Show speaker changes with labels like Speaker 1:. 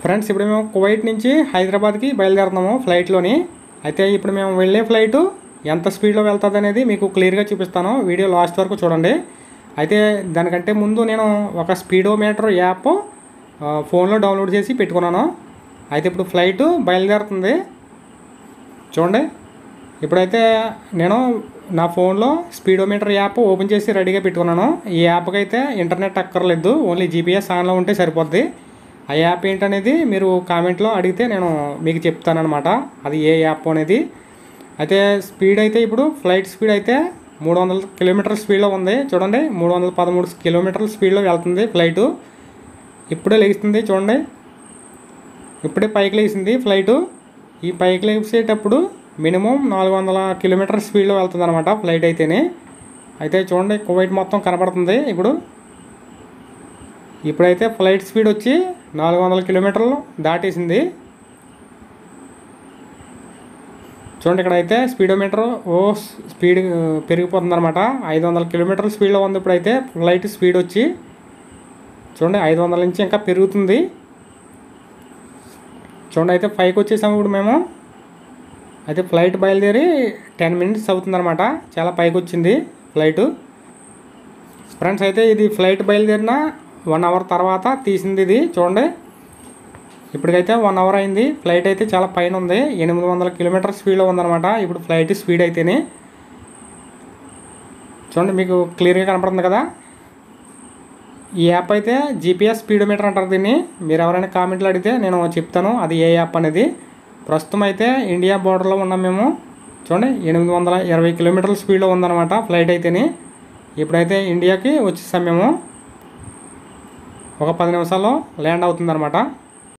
Speaker 1: friends ఇప్పుడు మేము Kuwait నుంచి హైదరాబాద్కి బయలుదేరుతున్నాము ఫ్లైట్లోని అయితే ఇప్పుడు మేము వెళ్ళే ఫ్లైట్ ఎంత స్పీడ్లో వెళ్తుంది అనేది మీకు క్లియర్గా చూపిస్తాను వీడియో లాస్ట్ వరకు చూడండి అయితే దానికంటే ముందు నేను ఒక స్పీడోమీటర్ యాప్ ఆ, ఫోన్లో డౌన్లోడ్ చేసి పెట్టుకున్నాను అయితే ఇప్పుడు ఫ్లైట్ బయలుదేరుతుంది చూడండి ఇప్పుడైతే నేను నా ఫోన్లో స్పీడోమీటర్ యాప్ ఓపెన్ చేసి రెడీగా పెట్టుకున్నాను ఈ యాప్కి అయితే ఇంటర్నెట్ అక్కర్లేదు ఓన్లీ జీపీఎస్ ఆన్లో ఉంటే సరిపోద్ది ఆ యాప్ ఏంటనేది మీరు కామెంట్లో అడిగితే నేను మీకు చెప్తానమాట అది ఏ యాప్ అనేది అయితే స్పీడ్ అయితే ఇప్పుడు ఫ్లైట్ స్పీడ్ అయితే మూడు వందల కిలోమీటర్ స్పీడ్లో ఉంది చూడండి మూడు వందల పదమూడు కిలోమీటర్ల స్పీడ్లో వెళ్తుంది ఫ్లైటు ఇప్పుడే లెగుస్తుంది చూడండి ఇప్పుడే పైకి లేచింది ఫ్లైటు ఈ పైకి లేచేటప్పుడు మినిమం నాలుగు వందల కిలోమీటర్ స్పీడ్లో వెళ్తుంది అనమాట ఫ్లైట్ అయితేనే అయితే చూడండి కువైట్ మొత్తం కనబడుతుంది ఇప్పుడు ఇప్పుడైతే ఫ్లైట్ స్పీడ్ వచ్చి నాలుగు వందల కిలోమీటర్లు దాటేసింది చూడండి ఇక్కడ అయితే స్పీడోమీటర్ ఓ స్పీడ్ పెరిగిపోతుంది అనమాట ఐదు వందల కిలోమీటర్ల స్పీడ్లో ఉంది ఇప్పుడైతే ఫ్లైట్ స్పీడ్ వచ్చి చూడండి ఐదు వందల నుంచి ఇంకా పెరుగుతుంది చూడండి అయితే పైకి వచ్చేసాము ఇప్పుడు మేము అయితే ఫ్లైట్ బయలుదేరి టెన్ మినిట్స్ అవుతుందన్నమాట చాలా పైకి వచ్చింది ఫ్లైట్ ఫ్రెండ్స్ అయితే ఇది ఫ్లైట్ బయలుదేరిన వన్ అవర్ తర్వాత తీసింది ఇది చూడండి ఇప్పటికైతే వన్ అవర్ అయింది ఫ్లైట్ అయితే చాలా పైన ఉంది ఎనిమిది వందల కిలోమీటర్ స్పీడ్లో ఉందన్నమాట ఇప్పుడు ఫ్లైట్ స్పీడ్ అయితేనే చూడండి మీకు క్లియర్గా కనపడుతుంది కదా ఈ యాప్ అయితే జీపీఎస్ స్పీడోమీటర్ అంటారు దీన్ని మీరు ఎవరైనా కామెంట్లు అడిగితే నేను చెప్తాను అది ఏ యాప్ అనేది ప్రస్తుతం అయితే ఇండియా బోర్డర్లో ఉన్నాం మేము చూడండి ఎనిమిది వందల ఇరవై కిలోమీటర్ల స్పీడ్లో ఉందన్నమాట ఫ్లైట్ అయితేనే ఇప్పుడైతే ఇండియాకి వచ్చేసాం మేము ఒక పది నిమిషాల్లో ల్యాండ్ అవుతుందన్నమాట